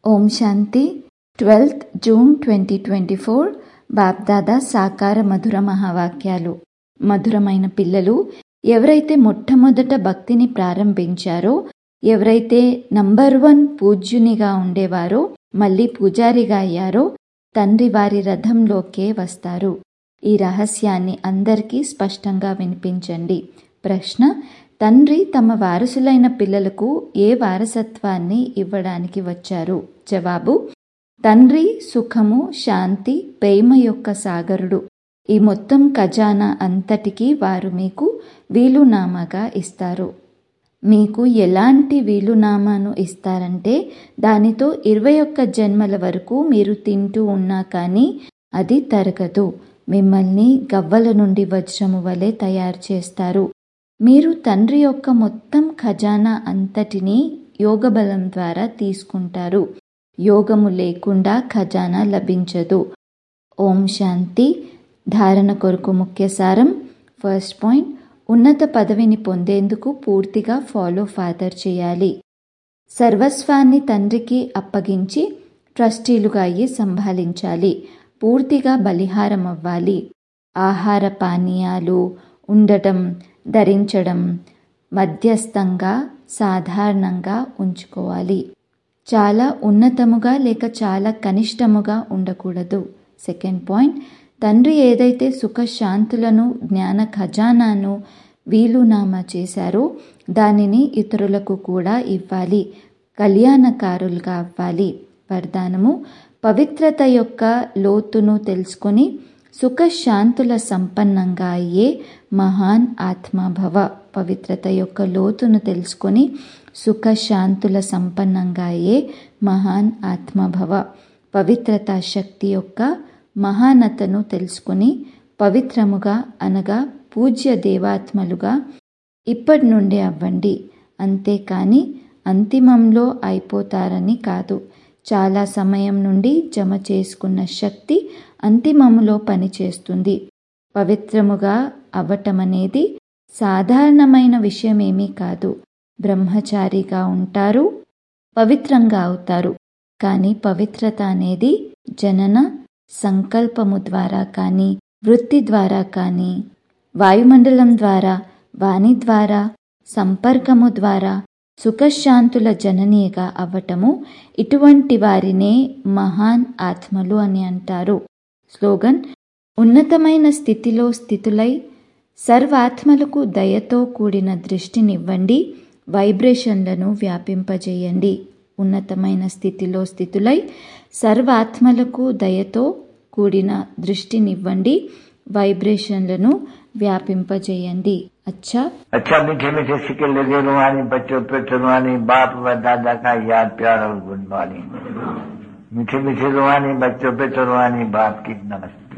ఓం శాంతి twelfth June twenty twenty four Bapdada సాకార మధుర మహావాక్యాలు మధురమైన పిల్లలు ఎవరైతే మొట్టమొదట భక్తిని ప్రారంభించారో ఎవరైతే నంబర్ వన్ పూజ్యునిగా ఉండేవారో మళ్ళీ పూజారిగా అయ్యారో తండ్రి వారి రథంలోకే వస్తారు ఈ రహస్యాన్ని అందరికీ స్పష్టంగా వినిపించండి ప్రశ్న తండ్రి తమ వారసులైన పిల్లలకు ఏ వారసత్వాన్ని ఇవ్వడానికి వచ్చారు జవాబు తండ్రి సుఖము శాంతి ప్రేమ యొక్క సాగరుడు ఈ మొత్తం ఖజానా అంతటికీ వారు మీకు వీలునామాగా ఇస్తారు మీకు ఎలాంటి వీలునామాను ఇస్తారంటే దానితో ఇరవై ఒక్క జన్మల వరకు మీరు తింటూ ఉన్నా కానీ అది తరగదు మిమ్మల్ని గవ్వల నుండి వజ్రము వలె తయారు చేస్తారు మీరు తండ్రి యొక్క మొత్తం ఖజానా అంతటినీ యోగబలం ద్వారా తీసుకుంటారు యోగము లేకుండా ఖజానా లభించదు ఓం శాంతి ధారణ కొరకు ముఖ్య సారం ఫస్ట్ పాయింట్ ఉన్నత పదవిని పొందేందుకు పూర్తిగా ఫాలో ఫాదర్ చేయాలి సర్వస్వాన్ని తండ్రికి అప్పగించి ట్రస్టీలుగా అయ్యి సంభాలించాలి పూర్తిగా బలిహారం అవ్వాలి ఆహార పానీయాలు ఉండటం ధరించడం మధ్యస్థంగా సాధారణంగా ఉంచుకోవాలి చాలా ఉన్నతముగా లేక చాలా కనిష్టముగా ఉండకూడదు సెకండ్ పాయింట్ తండ్రి ఏదైతే సుఖశాంతులను జ్ఞాన ఖజానాను వీలునామా చేశారో దానిని ఇతరులకు కూడా ఇవ్వాలి కళ్యాణకారులుగా అవ్వాలి వరదానము పవిత్రత యొక్క లోతును తెలుసుకొని సుఖశాంతుల సంపన్నంగా అయ్యే మహాన్ ఆత్మభవ పవిత్రత యొక్క లోతును తెలుసుకొని సుఖశాంతుల సంపన్నంగా అయ్యే మహాన్ ఆత్మభవ పవిత్రత శక్తి యొక్క మహానతను తెలుసుకుని పవిత్రముగా అనగా పూజ్య దేవాత్మలుగా ఇప్పటి నుండి అవ్వండి అంతేకాని అంతిమంలో అయిపోతారని కాదు చాలా సమయం నుండి జమ చేసుకున్న శక్తి అంతిమములో పనిచేస్తుంది పవిత్రముగా అవ్వటం అనేది సాధారణమైన విషయమేమీ కాదు బ్రహ్మచారిగా ఉంటారు పవిత్రంగా అవుతారు కానీ పవిత్రత అనేది జనన సంకల్పము ద్వారా కానీ వృత్తి ద్వారా కానీ వాయుమండలం ద్వారా వాణి ద్వారా సంపర్కము ద్వారా సుఖశాంతుల జననీయగా అవ్వటము ఇటువంటి వారినే మహాన్ ఆత్మలు అని అంటారు స్లోగన్ ఉన్నతమైన స్థితిలో స్థితులై సర్వాత్మలకు దయతో కూడిన దృష్టినివ్వండి వైబ్రేషన్లను వ్యాపింపజేయండి ఉన్నతమైన స్థితిలో స్థితులై సర్వాత్మలకు దయతో కూడిన దృష్టినివ్వండి వైబ్రేషన్లను వ్యాపింపజేయండి అచ్చా अच्छा मीठे मीठे सिक्के लगे रुहानी बच्चों पे रुहानी बाप व दादा का याद प्यार और गुड मॉर्निंग मीठे मीठे रुहानी बच्चों पे रुहानी बाप की नमस्ते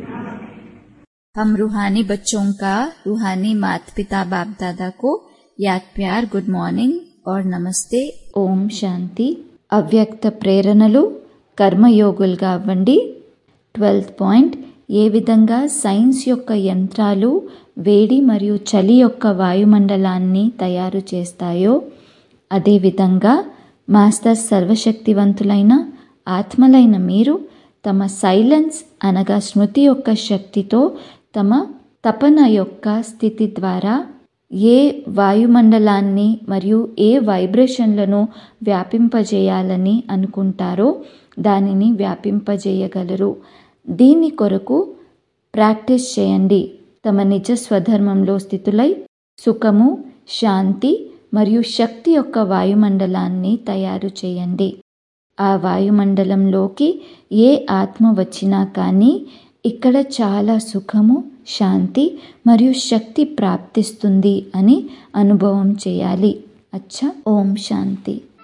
हम रूहानी बच्चों का रूहानी माता पिता बाप दादा को याद प्यार గుడ్ మార్నింగ్ और నమస్తే ఓం శాంతి అవ్యక్త ప్రేరణలు కర్మయోగులుగా అవ్వండి ట్వెల్త్ పాయింట్ ఏ విధంగా సైన్స్ యొక్క యంత్రాలు వేడి మరియు చలి యొక్క వాయుమండలాన్ని తయారు చేస్తాయో అదేవిధంగా మాస్టర్ సర్వశక్తివంతులైన ఆత్మలైన మీరు తమ సైలెన్స్ అనగా స్మృతి యొక్క శక్తితో తమ తపన యొక్క స్థితి ద్వారా ఏ వాయుమండలాన్ని మరియు ఏ వైబ్రేషన్లను వ్యాపింపజేయాలని అనుకుంటారో దానిని వ్యాపింపజేయగలరు దీని కొరకు ప్రాక్టీస్ చేయండి తమ నిజ స్వధర్మంలో స్థితులై సుఖము శాంతి మరియు శక్తి యొక్క వాయుమండలాన్ని తయారు చేయండి ఆ వాయుమండలంలోకి ఏ ఆత్మ వచ్చినా కానీ ఇక్కడ చాలా సుఖము శాంతి మరియు శక్తి ప్రాప్తిస్తుంది అని అనుభవం చేయాలి అచ్చా ఓం శాంతి